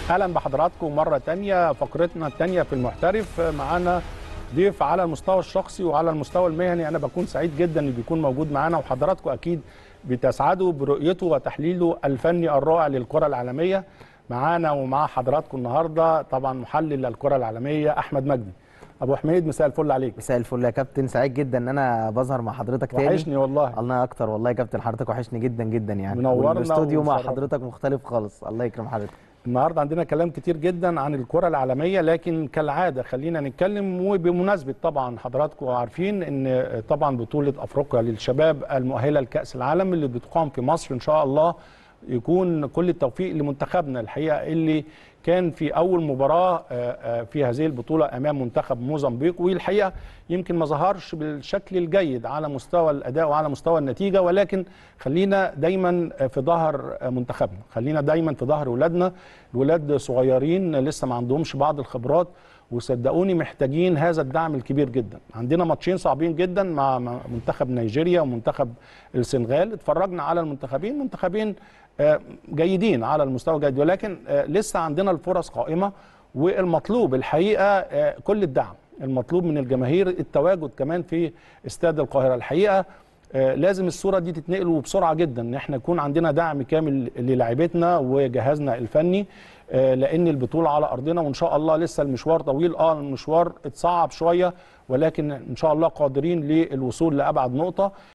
اهلا بحضراتكم مره تانية فقرتنا التانية في المحترف معانا ضيف على المستوى الشخصي وعلى المستوى المهني انا بكون سعيد جدا اللي بيكون موجود معانا وحضراتكم اكيد بتسعدوا برؤيته وتحليله الفني الرائع للكره العالميه معانا ومع حضراتكم النهارده طبعا محلل الكره العالميه احمد مجدي ابو حميد مساء الفل عليك مساء الفل يا كابتن سعيد جدا ان انا بظهر مع حضرتك تاني وحشني والله الله اكتر والله يا كابتن حضرتك وحشني جدا جدا يعني منورنا والاستوديو مع ومشرفنا. حضرتك مختلف خالص الله يكرم حضرتك النهارده عندنا كلام كتير جدا عن الكره العالميه لكن كالعاده خلينا نتكلم وبمناسبه طبعا حضراتكم عارفين ان طبعا بطوله افريقيا للشباب المؤهله لكاس العالم اللي بتقام في مصر ان شاء الله يكون كل التوفيق لمنتخبنا الحقيقه اللي كان في اول مباراه آه، آه، في هذه البطوله امام منتخب موزمبيق والحقيقه يمكن ما ظهرش بالشكل الجيد على مستوى الاداء وعلى مستوى النتيجه ولكن خلينا دايما في ظهر منتخبنا خلينا دايما في ظهر ولادنا الولاد صغيرين لسه ما عندهمش بعض الخبرات وصدقوني محتاجين هذا الدعم الكبير جدا عندنا ماتشين صعبين جدا مع مع منتخب نيجيريا ومنتخب السنغال اتفرجنا على المنتخبين منتخبين آه، جيدين على المستوى الجيد ولكن آه، لسه عندنا الفرص قائمه والمطلوب الحقيقه آه، كل الدعم المطلوب من الجماهير التواجد كمان في استاد القاهره الحقيقه آه، لازم الصوره دي تتنقل وبسرعه جدا ان احنا يكون عندنا دعم كامل للاعيبتنا وجهازنا الفني آه، لان البطوله على ارضنا وان شاء الله لسه المشوار طويل اه المشوار اتصعب شويه ولكن ان شاء الله قادرين للوصول لابعد نقطه